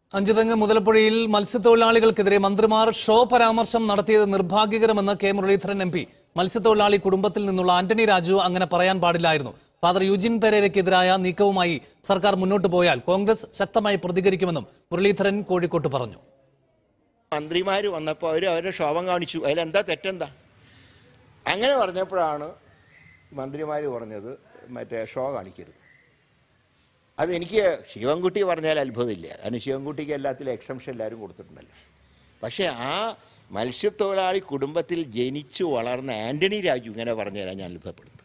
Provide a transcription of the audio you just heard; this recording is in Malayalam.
അഞ്ചുതെങ്ങ് മുതലപ്പുഴയിൽ മത്സ്യത്തൊഴിലാളികൾക്കെതിരെ മന്ത്രിമാർ ഷോ പരാമർശം നടത്തിയത് നിർഭാഗ്യകരമെന്ന് കെ മുരളീധരൻ എം പി മത്സ്യത്തൊഴിലാളി കുടുംബത്തിൽ നിന്നുള്ള ആന്റണി രാജു അങ്ങനെ പറയാൻ പാടില്ലായിരുന്നു ഫാദർ യുജിൻ പെരേരയ്ക്കെതിരായ നീക്കവുമായി സർക്കാർ മുന്നോട്ട് പോയാൽ കോൺഗ്രസ് ശക്തമായി പ്രതികരിക്കുമെന്നും മുരളീധരൻ കോഴിക്കോട്ട് പറഞ്ഞു മന്ത്രിമാർ വന്നപ്പോൾ അവർ അവരുടെ ശോഭം കാണിച്ചു അതിലെന്താ തെറ്റെന്താ അങ്ങനെ പറഞ്ഞപ്പോഴാണ് മന്ത്രിമാർ പറഞ്ഞത് മറ്റേ ഷോ കാണിക്കരുത് അത് എനിക്ക് ശിവൻകുട്ടി പറഞ്ഞാൽ അത്ഭുതമില്ല കാരണം ശിവൻകുട്ടിക്ക് എല്ലാത്തിലും എക്സംഷൻ എല്ലാവരും കൊടുത്തിട്ടുണ്ടല്ലോ പക്ഷേ ആ മത്സ്യത്തൊഴിലാളി കുടുംബത്തിൽ ജനിച്ചു വളർന്ന ആന്റണി രാജു ഇങ്ങനെ പറഞ്ഞാൽ ഞാൻ അത്ഭുതപ്പെടുന്നു